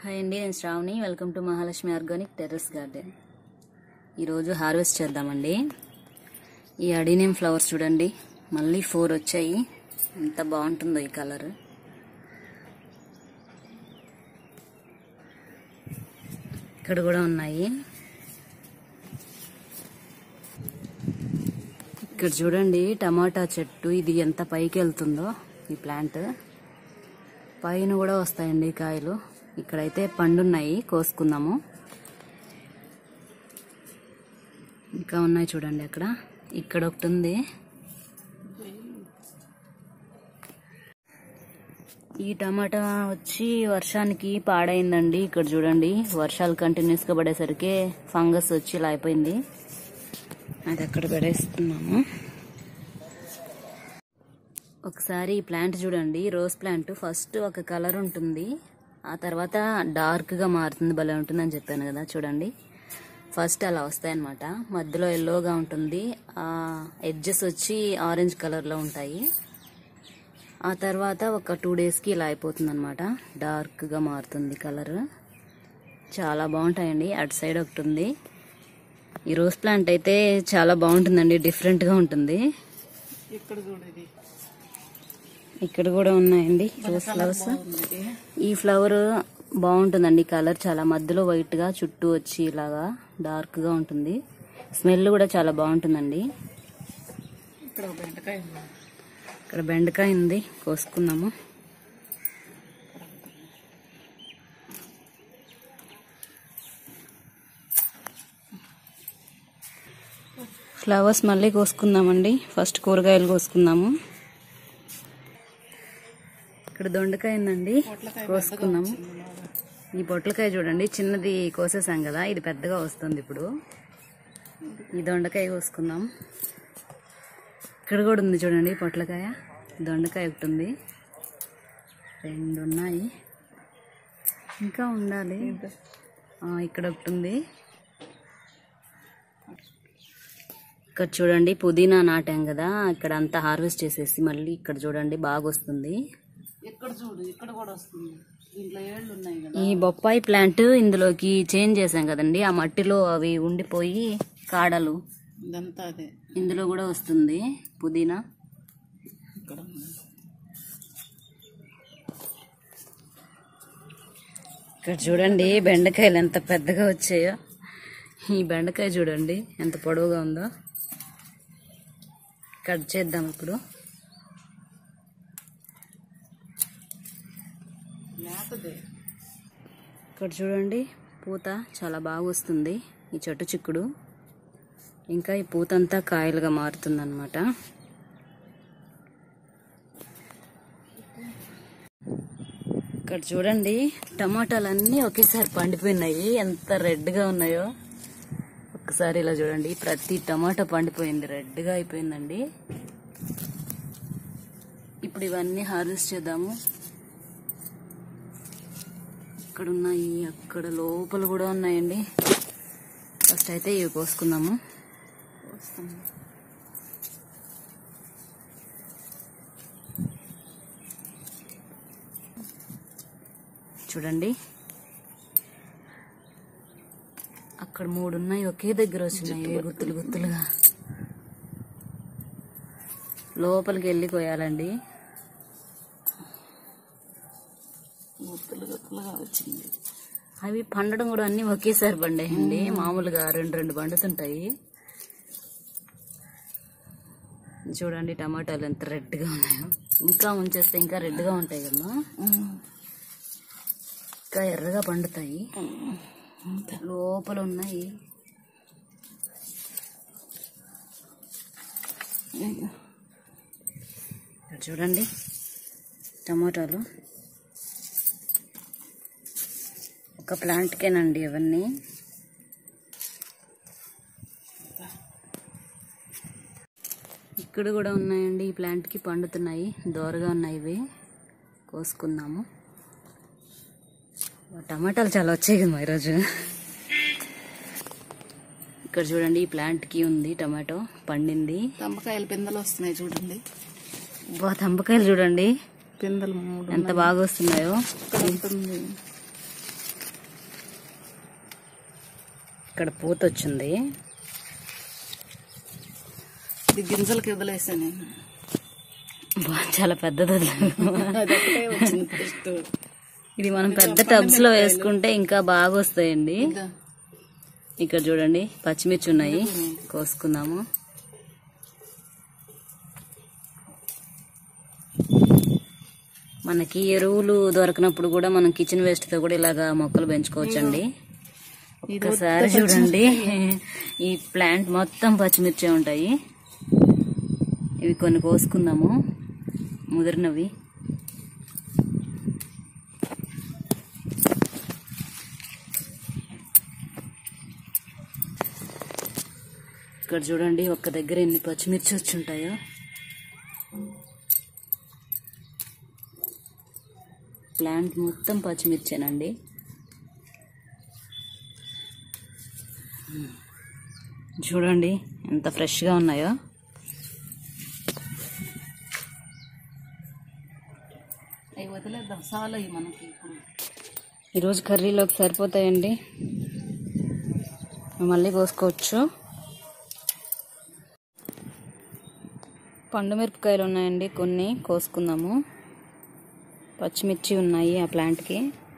Hi అండి నేను Sravani welcome to Mahalakshmi organic terrace garden ఈరోజు హార్వెస్ట్ చేద్దామండి ఈ అడీనియం ఫ్లవర్స్ చూడండి మళ్ళీ ఫోర్ వచ్చాయి ఎంత బాగుంటుందో ఈ కలర్ ఇక్కడ కూడా ఉన్నాయి ఇక్కడ చూడండి టమాటా చెట్టు ఇది ఎంత పైకి వెళ్తుందో ఈ ప్లాంట్ పైన కూడా వస్తాయండి కాయలు ఇక్కడైతే పండున్నాయి కోసుకుందాము ఇంకా ఉన్నాయి చూడండి అక్కడ ఇక్కడ ఒకటి ఉంది ఈ టమాటా వచ్చి వర్షానికి పాడైందండి ఇక్కడ చూడండి వర్షాలు కంటిన్యూస్ గా పడేసరికి ఫంగస్ వచ్చి ఇలా అయిపోయింది అది అక్కడ పడేస్తున్నాము ఒకసారి ఈ ప్లాంట్ చూడండి రోజ్ ప్లాంట్ ఫస్ట్ ఒక కలర్ ఉంటుంది ఆ తర్వాత డార్క్ గా మారుతుంది భలే ఉంటుంది అని చెప్పాను కదా చూడండి ఫస్ట్ అలా వస్తాయన్నమాట మధ్యలో ఎల్లోగా ఉంటుంది ఆ ఎడ్జెస్ వచ్చి ఆరెంజ్ కలర్ లో ఉంటాయి ఆ తర్వాత ఒక టూ డేస్ కి ఇలా అయిపోతుంది అనమాట డార్క్ గా మారుతుంది కలర్ చాలా బాగుంటాయండి అటు సైడ్ ఒకటి ఉంది ఈ రోజ్ ప్లాంట్ అయితే చాలా బాగుంటుందండి డిఫరెంట్ గా ఉంటుంది ఇక్కడ చూడు ఇది ఇక్కడ కూడా ఉన్నాయండి రోజ్ ఫ్లవర్స్ ఉంది. ఈ ఫ్లవర్ బాగుంటుందండి కలర్ చాలా మధ్యలో వైట్ గా చుట్టూ వచ్చి ఇలాగా డార్క్ గా ఉంటుంది స్మెల్ కూడా చాలా బాగుంటుందండి ఇక్కడ ఒక బెండకాయ ఉంది ఇక్కడ బెండకాయ ఉంది కోసుకుందాము ఫ్లవర్స్ మళ్ళీ కోసుకుందామండి ఫస్ట్ కూరగాయలు కోసుకుందాము ఇక్కడ దొండకాయ ఉందండి కోసుకుందాము ఈ పొట్లకాయ చూడండి చిన్నది కోసేసాం కదా ఇది పెద్దగా వస్తుంది ఇప్పుడు ఈ దొండకాయ కోసుకుందాం ఇక్కడ కూడా ఉంది చూడండి పొట్లకాయ దొండకాయ ఒకటి ఉంది రెండు ఉన్నాయి ఇంకా ఉండాలి ఆ, ఇక్కడ ఒకటి ఉంది ఇక్కడ చూడండి పుదీనా నాటాం కదా ఇక్కడ అంతా హార్వెస్ట్ చేసేసి మళ్ళీ ఇక్కడ చూడండి బాగా వస్తుంది ఇక్కడ చూడు ఇక్కడ కూడా వస్తుంది దీంట్లో ఏళ్ళు ఉన్నాయి కదా ఈ బొప్పాయి ప్లాంట్ ఇందులోకి చేంజ్ చేసాం కదండి ఆ మట్టిలో అవి ఉండిపోయి కాడలు ఇదంతా అదే ఇందులో కూడా వస్తుంది పుదీనా ఇక్కడ ఉంది ఇక్కడ చూడండి బెండకాయలు ఎంత పెద్దగా వచ్చాయో ఈ బెండకాయ చూడండి ఎంత పొడవుగా ఉందో కట్ చేద్దాం ఇప్పుడు లేతదే ఇక్కడ చూడండి పూత చాలా బాగా వస్తుంది ఈ చెట్టు చిక్కుడు ఇంకా ఈ పూత అంతా కాయలుగా మారుతుందన్నమాట ఇక్కడ చూడండి టమాటాలు అన్నీ ఒకేసారి పండిపోయినాయి ఎంత రెడ్గా ఉన్నాయో ఒక్కసారి ఇలా చూడండి ప్రతి టమాటా పండిపోయింది రెడ్గా అయిపోయిందండి ఇప్పుడు ఇవన్నీ హార్వెస్ట్ చేద్దాము ఇక్కడ ఉన్నాయి అక్కడ లోపల కూడా ఉన్నాయండి ఫస్ట్ అయితే ఇవి కోసుకుందాము వస్తుంది చూడండి అక్కడ మూడు ఉన్నాయి ఒకే దగ్గర వచ్చినాయి గుత్తులు గుత్తులుగా లోపలికి వెళ్ళి కోయాలండి గుత్తులు గుత్తులుగా వచ్చింది అవి పండడం కూడా అన్ని ఒకేసారి పండేయండి మామూలుగా రెండు రెండు పండుతుంటాయి చూడండి టమాటాలు ఎంత రెడ్గా ఉన్నాయో ఇంకా ఉంచేస్తే ఇంకా రెడ్గా ఉంటాయి కదా ఇంకా ఎర్రగా పండుతాయి అంతే లోపల ఉన్నాయి ఇక్కడ చూడండి టమాటాలు ఒక ప్లాంట్కేనండి ఇవన్నీ ఇక్కడ కూడా ఉన్నాయండి ఈ ప్లాంట్కి పండుతున్నాయి దోరగా ఉన్నాయి ఇవి కోసుకుందాము టమాటాలు చాలా వచ్చాయి కదా ఈరోజు ఇక్కడ చూడండి ఈ ప్లాంట్కి ఉంది టమాటో పండింది తంబకాయలు పిందెలు వస్తున్నాయి చూడండి బా తంబకాయలు చూడండి పిందెలు మూడు ఎంత బాగా వస్తున్నాయో ఇక్కడ ఉంటుంది ఇక్కడ పూత వచ్చింది ఇది గింజలకి వదిలేసాను నేను బా, చాలా పెద్దది వదిలాను. అదొకటే వచ్చింది ఫస్ట్ ఇది మనం పెద్ద టబ్స్ లో వేసుకుంటే ఇంకా బాగా వస్తాయండి ఇదా. ఇక్కడ చూడండి పచ్చిమిర్చి ఉన్నాయి కోసుకుందాము మనకి ఎరువులు దొరకనప్పుడు కూడా మనం కిచెన్ వేస్ట్ తో కూడా ఇలాగా మొక్కలు పెంచుకోవచ్చండి ఒక్కసారి చూడండి ఈ ప్లాంట్ మొత్తం పచ్చిమిర్చి ఉంటాయి ఇవి కొన్ని కోసుకుందాము ముదిరినవి ఇక్కడ చూడండి ఒక్క దగ్గర ఎన్ని పచ్చిమిర్చి వచ్చి ఉంటాయో ప్లాంట్ మొత్తం పచ్చిమిర్చేనండి చూడండి ఎంత ఫ్రెష్గా ఉన్నాయో అవి వదిలేద్దాం చాలా అవి మనకి ఇప్పుడు ఈరోజు కర్రీలోకి సరిపోతాయండి మళ్ళీ కోసుకోవచ్చు పండు మిరపకాయలు ఉన్నాయండి కొన్ని కోసుకుందాము పచ్చిమిర్చి ఉన్నాయి ఆ ప్లాంట్కి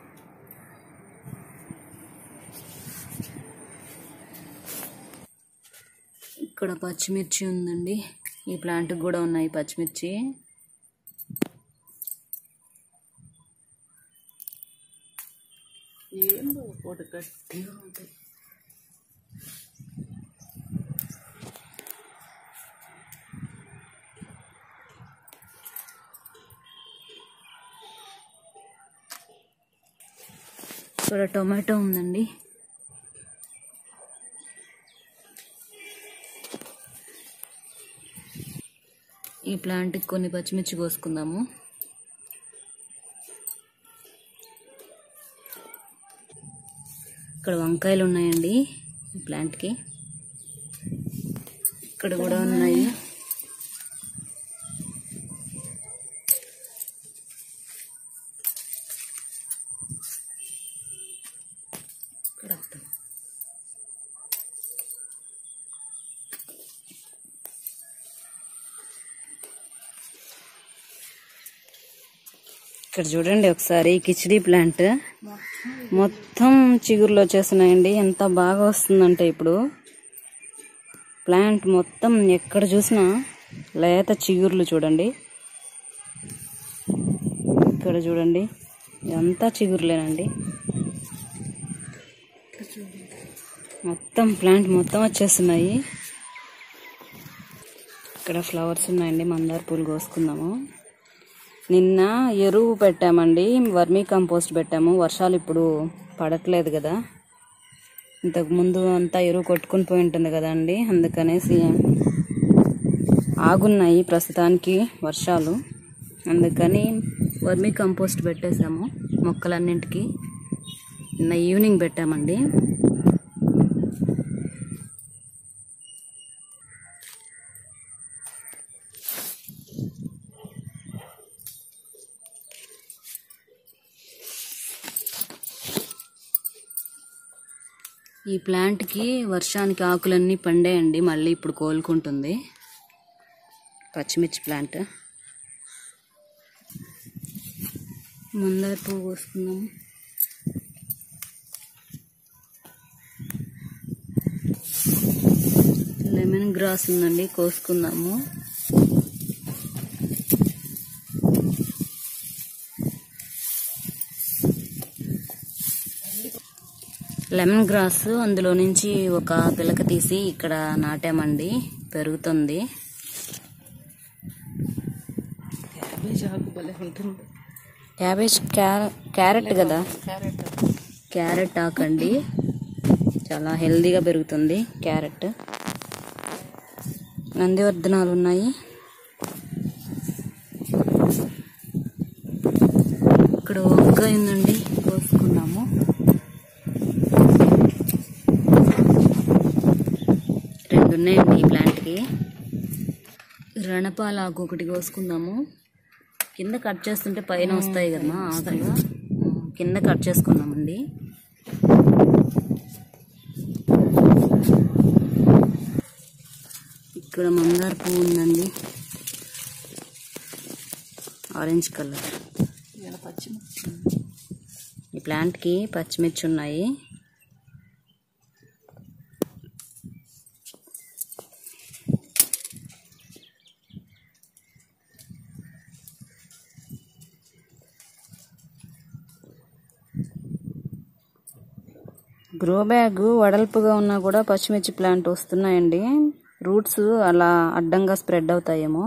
ఇక్కడ పచ్చిమిర్చి ఉందండి ఈ ప్లాంట్కి కూడా ఉన్నాయి పచ్చిమిర్చి ఏందో ఒకటి గట్టిగా ఉంటాయి ఇక్కడ టొమాటో ఉందండి ఈ ప్లాంట్కి కొన్ని పచ్చిమిర్చి కోసుకుందాము ఇక్కడ వంకాయలు ఉన్నాయండి ఈ ప్లాంట్కి ఇక్కడ కూడా ఉన్నాయి ఇక్కడ వద్దాం. ఇక్కడ చూడండి ఒకసారి కిచిడి ప్లాంట్ మొత్తం చిగుర్లు వచ్చేస్తున్నాయండి ఎంత బాగా వస్తుందంటే ఇప్పుడు ప్లాంట్ మొత్తం ఎక్కడ చూసినా లేత చిగుర్లు చూడండి ఇక్కడ చూడండి ఇదంతా చిగుర్లేనండి మొత్తం ప్లాంట్ మొత్తం వచ్చేస్తున్నాయి ఇక్కడ ఫ్లవర్స్ ఉన్నాయండి మందార పూలు కోసుకుందాము నిన్న ఎరువు పెట్టామండి వర్మీ కంపోస్ట్ పెట్టాము వర్షాలు ఇప్పుడు పడట్లేదు కదా ఇంతకు ముందు అంతా ఎరువు కొట్టుకుని పోయి ఉంటుంది కదండి అందుకనేసి ఆగున్నాయి ప్రస్తుతానికి వర్షాలు అందుకని వర్మీ కంపోస్ట్ పెట్టేశాము మొక్కలన్నింటికి నిన్న ఈవినింగ్ పెట్టామండి ఈ ప్లాంట్కి వర్షానికి ఆకులన్నీ పండేయండి మళ్ళీ ఇప్పుడు కోలుకుంటుంది పచ్చిమిర్చి ప్లాంట్ మందార పువ్వు కోసుకుందాం లెమన్ గ్రాస్ ఉందండి కోసుకుందాము లెమన్ గ్రాస్ అందులో నుంచి ఒక పిలక తీసి ఇక్కడ నాటామండి పెరుగుతుంది క్యాబేజ్ ఆకు భలే ఉంటుంది క్యాబేజ్ క్యార- క్యారెట్ కదా క్యారెట్ క్యారెట్ ఆకండి చాలా హెల్దీగా పెరుగుతుంది క్యారెట్ నందివర్ధనాలు ఉన్నాయి ఇక్కడ వంకాయ ఉందండి కోసుకున్నాము రెండు ఉన్నాయండి ఈ ప్లాంట్కి రణపాల ఆకు ఒకటి కోసుకుందాము కింద కట్ చేస్తుంటే పైన వస్తాయి కదా ఆకులు కింద కట్ చేసుకున్నామండి ఇక్కడ మందార పువ్వు ఉందండి ఆరెంజ్ కలర్ ఇక్కడ పచ్చిమిర్చి ఈ ప్లాంట్కి పచ్చిమిర్చి ఉన్నాయి గ్రో బ్యాగ్ వడల్పుగా ఉన్నా కూడా పచ్చిమిర్చి ప్లాంట్ వస్తున్నాయండి రూట్స్ అలా అడ్డంగా స్ప్రెడ్ అవుతాయేమో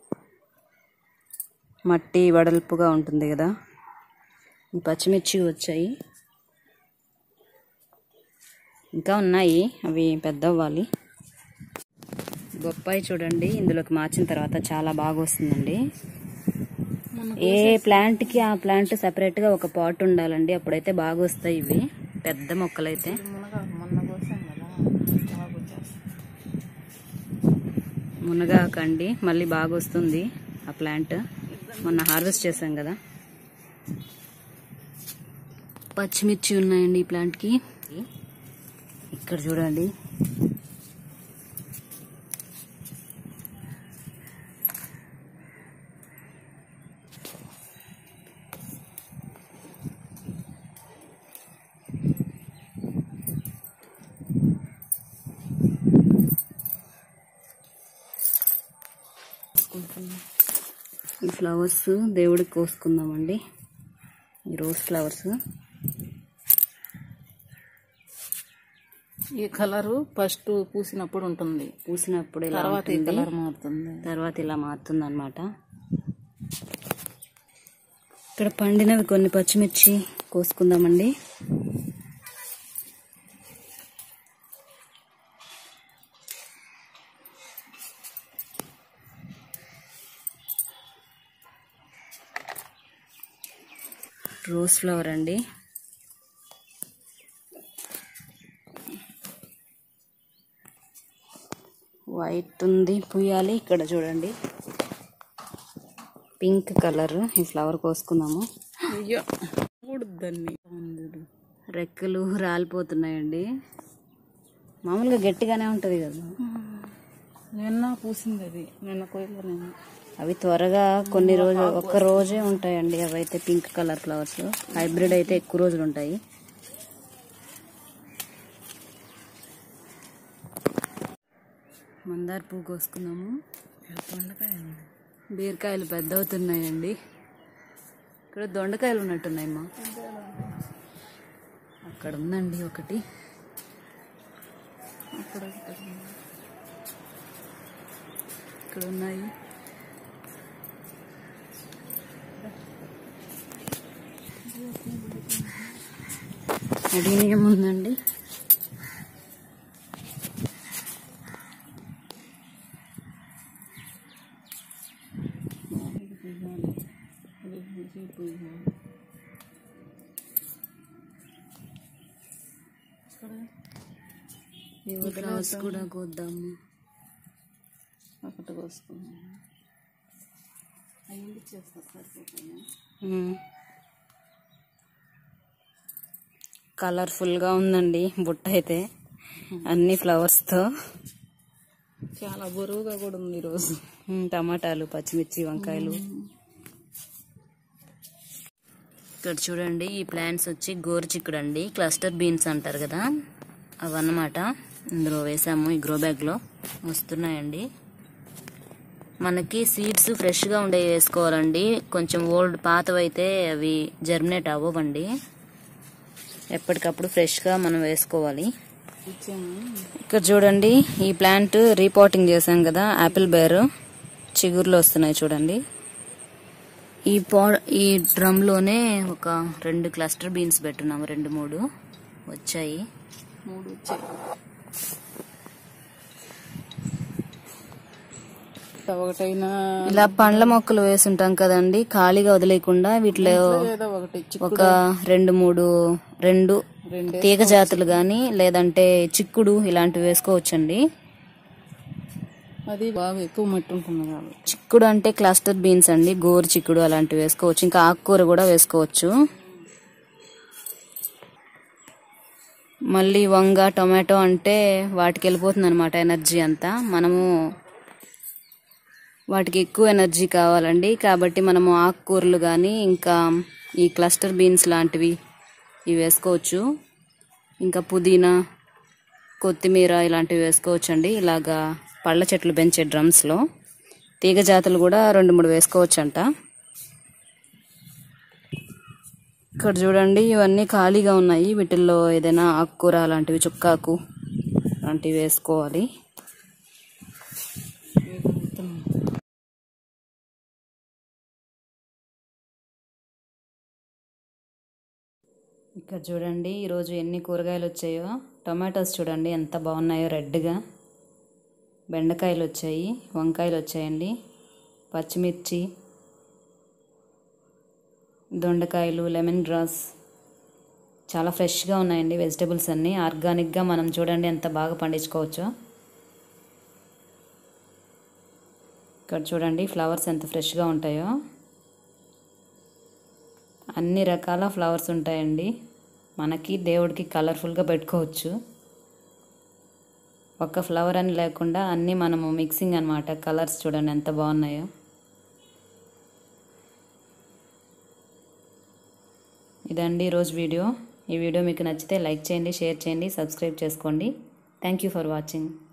మట్టి వడల్పుగా ఉంటుంది కదా ఈ పచ్చిమిర్చి వచ్చాయి ఇంకా ఉన్నాయి అవి పెద్ద అవ్వాలి బొప్పాయి చూడండి ఇందులోకి మార్చిన తర్వాత చాలా బాగా వస్తుందండి ఏ ప్లాంట్కి ఆ ప్లాంట్ సపరేట్గా ఒక పాట్ ఉండాలండి అప్పుడైతే బాగా వస్తాయి ఇవి పెద్ద మొక్కలైతే మునగ మొన్న కోసం కదా బాగా వచ్చేస్తుంది మునగాకండి మళ్ళీ బాగా వస్తుంది ఆ ప్లాంట్ మొన్న హార్వెస్ట్ చేసాం కదా పచ్చిమిర్చి ఉన్నాయండి ఈ ప్లాంట్కి ఇక్కడ చూడండి ఈ ఫ్లవర్స్ దేవుడికి కోసుకుందామండి ఈ రోజ్ ఫ్లవర్స్ ఈ కలరు ఫస్ట్ పూసినప్పుడు ఉంటుంది పూసినప్పుడు ఇలా తర్వాత ఈ ఉంటుంది. కలర్ మారుతుంది తర్వాత ఇలా మారుతుంది అనమాట ఇక్కడ పండినవి కొన్ని పచ్చిమిర్చి కోసుకుందామండి రోజ్ ఫ్లవర్ అండి వైట్ ఉంది పుయ్యాలి ఇక్కడ చూడండి పింక్ కలర్ ఈ ఫ్లవర్ కోసుకుందాము అయ్యో కూడదాన్ని రెక్కలు రాలిపోతున్నాయండి మామూలుగా గట్టిగానే ఉంటుంది కదా నిన్న పూసింది అది నిన్న కోయిలో నేను అవి త్వరగా కొన్ని రోజులు ఒక్క రోజే ఉంటాయండి అవి అయితే పింక్ కలర్ ఫ్లవర్స్ హైబ్రిడ్ అయితే ఎక్కువ రోజులు ఉంటాయి మందార పువ్వు కోసుకున్నాము దొండకాయ బీరకాయలు పెద్ద అవుతున్నాయండి ఇక్కడ దొండకాయలు ఉన్నట్టున్నాయి మా అక్కడ ఉందండి ఒకటి అక్కడ ఒకటి ఉంది. ఇక్కడ ఉన్నాయి అడిగిన ఉందండి అది పూసిపోయింది. ఇక్కడ ఈ ఫ్లవర్స్ కూడా కోద్దాము ఒకటి కోసుకున్నాను అవి చేస్తా సరిపోతాయి కలర్ఫుల్గా ఉందండి బుట్ట అయితే అన్ని ఫ్లవర్స్తో చాలా బరువుగా కూడా ఉంది ఈరోజు ఉమ్, టమాటాలు పచ్చిమిర్చి వంకాయలు ఇక్కడ చూడండి ఈ ప్లాంట్స్ వచ్చి గోరుచిక్కుడు అండి క్లస్టర్ బీన్స్ అంటారు కదా అవన్నమాట ఇందులో వేసాము ఈ గ్రో బ్యాగ్లో వస్తున్నాయండి మనకి సీడ్స్ ఫ్రెష్గా ఉండే వేసుకోవాలండి కొంచెం ఓల్డ్ పాతవైతే అవి జర్మినేట్ అవ్వవండి ఎప్పటికప్పుడు ఫ్రెష్గా మనం వేసుకోవాలి ఇచ్చాము ఇక్కడ చూడండి ఈ ప్లాంట్ రీపోటింగ్ చేశాం కదా యాపిల్ బేర్ చిగుర్లు వస్తున్నాయి చూడండి ఈ పా ఈ డ్రమ్ లోనే ఒక రెండు క్లస్టర్ బీన్స్ పెట్టున్నాము రెండు మూడు వచ్చాయి మూడు వచ్చాయి ఒకటైనా ఇలా పండ్ల మొక్కలు వేసుంటాం కదండి ఖాళీగా వదిలేయకుండా వీటిలో ఏదో ఒకటి చిక్కు ఒక రెండు మూడు రెండు రెండే తీగ జాతులు గాని లేదంటే చిక్కుడు ఇలాంటివి వేసుకోవచ్చండి అది బాగా ఎక్కువ మట్టి ఉంటుంది కాబట్టి చిక్కుడు అంటే క్లస్టర్ బీన్స్ అండి గోరు చిక్కుడు అలాంటివి వేసుకోవచ్చు ఇంకా ఆకుకూర కూడా వేసుకోవచ్చు మళ్ళీ వంగ టొమాటో అంటే వాటికి వెళ్ళిపోతుంది అనమాట ఎనర్జీ అంతా మనము వాటికి ఎక్కువ ఎనర్జీ కావాలండి కాబట్టి మనము ఆకుకూరలు కానీ ఇంకా ఈ క్లస్టర్ బీన్స్ లాంటివి ఇవి వేసుకోవచ్చు ఇంకా పుదీనా కొత్తిమీర ఇలాంటివి వేసుకోవచ్చు అండి ఇలాగా పళ్ళ చెట్లు పెంచే డ్రమ్స్లో తీగ జాతులు కూడా రెండు మూడు వేసుకోవచ్చు అంట ఇక్కడ చూడండి ఇవన్నీ ఖాళీగా ఉన్నాయి వీటిల్లో ఏదైనా ఆకుకూర అలాంటివి చుక్కాకు అలాంటివి వేసుకోవాలి ఇక్కడ చూడండి ఈరోజు ఎన్ని కూరగాయలు వచ్చాయో టొమాటోస్ చూడండి ఎంత బాగున్నాయో రెడ్గా బెండకాయలు వచ్చాయి వంకాయలు వచ్చాయండి పచ్చిమిర్చి దొండకాయలు లెమన్ గ్రాస్ చాలా ఫ్రెష్గా ఉన్నాయండి వెజిటబుల్స్ అన్నీ ఆర్గానిక్గా మనం చూడండి ఎంత బాగా పండించుకోవచ్చో ఇక్కడ చూడండి ఫ్లవర్స్ ఎంత ఫ్రెష్గా ఉంటాయో అన్ని రకాల ఫ్లవర్స్ ఉంటాయండి మనకి దేవుడికి కలర్ఫుల్గా పెట్టుకోవచ్చు ఒక్క ఫ్లవర్ అని లేకుండా అన్నీ మనము మిక్సింగ్ అనమాట కలర్స్ చూడండి ఎంత బాగున్నాయో ఇదండి ఈరోజు వీడియో ఈ వీడియో మీకు నచ్చితే లైక్ చేయండి షేర్ చేయండి సబ్స్క్రైబ్ చేసుకోండి థ్యాంక్ యూ ఫర్ వాచింగ్